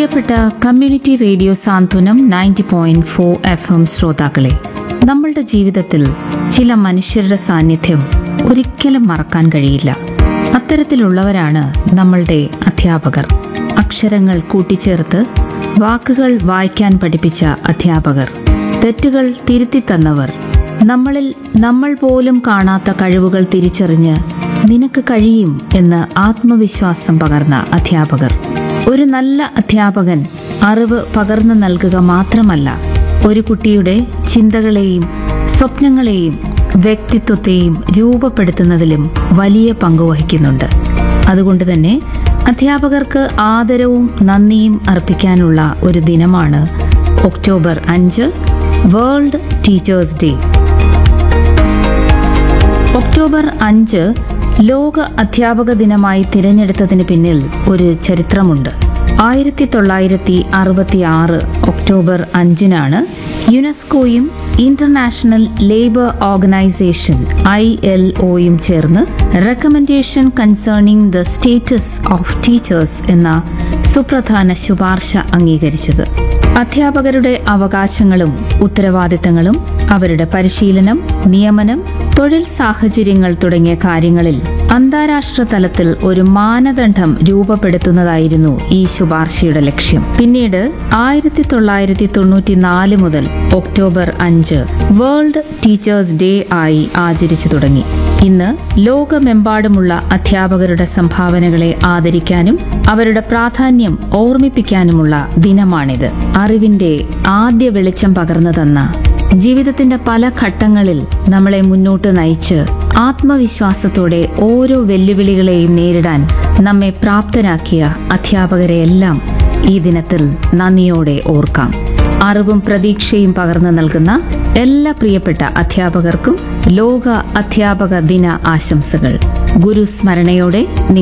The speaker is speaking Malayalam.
പ്രിയപ്പെട്ട community radio Santhwanam ninety point four F M ശ്രോതാക്കളെ നമ്മളുടെ ജീവിതത്തിൽ ചില മനുഷ്യരുടെ സാന്നിധ്യം ഒരിക്കലും മറക്കാൻ കഴിയില്ല അത്തരത്തിലുള്ളവരാണ് നമ്മളുടെ അധ്യാപകർ അക്ഷരങ്ങൾ കൂട്ടിച്ചേർത്ത് വാക്കുകൾ വായിക്കാൻ പഠിപ്പിച്ച അധ്യാപകർ തെറ്റുകൾ തിരുത്തി തന്നവർ നമ്മളിൽ നമ്മൾ പോലും കാണാത്ത കഴിവുകൾ തിരിച്ചറിഞ്ഞ് നിനക്ക് കഴിയും എന്ന് ആത്മവിശ്വാസം പകർന്ന അധ്യാപകർ ഒരു നല്ല അധ്യാപകൻ അറിവ് പകർന്നു നൽകുക മാത്രമല്ല ഒരു കുട്ടിയുടെ ചിന്തകളെയും സ്വപ്നങ്ങളെയും വ്യക്തിത്വത്തെയും രൂപപ്പെടുത്തുന്നതിലും വലിയ പങ്കുവഹിക്കുന്നുണ്ട് അതുകൊണ്ട് തന്നെ അധ്യാപകർക്ക് ആദരവും നന്ദിയും അർപ്പിക്കാനുള്ള ഒരു ദിനമാണ് ഒക്ടോബർ അഞ്ച് വേൾഡ് ടീച്ചേഴ്സ് ഡേ ഒക്ടോബർ അഞ്ച് ലോക അധ്യാപക ദിനമായി തിരഞ്ഞെടുത്തതിന് പിന്നിൽ ഒരു ചരിത്രമുണ്ട് ആയിരത്തി തൊള്ളായിരത്തി അറുപത്തി ആറ് ഒക്ടോബർ അഞ്ചിനാണ് യുനെസ്കോയും international labour organisation I L ഒയും ചേർന്ന് recommendation concerning the status of teachers എന്ന സുപ്രധാന ശുപാർശ അംഗീകരിച്ചത് അധ്യാപകരുടെ അവകാശങ്ങളും ഉത്തരവാദിത്തങ്ങളും അവരുടെ പരിശീലനം നിയമനം തൊഴിൽ സാഹചര്യങ്ങൾ തുടങ്ങിയ കാര്യങ്ങളിൽ അന്താരാഷ്ട്ര തലത്തിൽ ഒരു മാനദണ്ഡം രൂപപ്പെടുത്തുന്നതായിരുന്നു ഈ ശുപാർശയുടെ ലക്ഷ്യം പിന്നീട് ആയിരത്തി തൊള്ളായിരത്തി തൊണ്ണൂറ്റിനാല് മുതൽ ഒക്ടോബർ അഞ്ച് വേൾഡ് ടീച്ചേഴ്സ് ഡേ ആയി ആചരിച്ചു തുടങ്ങി ഇന്ന് ലോകമെമ്പാടുമുള്ള അധ്യാപകരുടെ സംഭാവനകളെ ആദരിക്കാനും അവരുടെ പ്രാധാന്യം ഓർമ്മിപ്പിക്കാനുമുള്ള ദിനമാണിത് അറിവിന്റെ ആദ്യ വെളിച്ചം പകർന്നു തന്ന ജീവിതത്തിന്റെ പല ഘട്ടങ്ങളിൽ നമ്മളെ മുന്നോട്ട് നയിച്ച് ആത്മവിശ്വാസത്തോടെ ഓരോ വെല്ലുവിളികളെയും നേരിടാൻ നമ്മെ പ്രാപ്തരാക്കിയ അധ്യാപകരെയെല്ലാം ഈ ദിനത്തിൽ നന്ദിയോടെ ഓർക്കാം അറിവും പ്രതീക്ഷയും പകർന്നു നൽകുന്ന എല്ലാ പ്രിയപ്പെട്ട അധ്യാപകർക്കും ലോക അധ്യാപക ദിന ആശംസകൾ ഗുരുസ്മരണയോടെ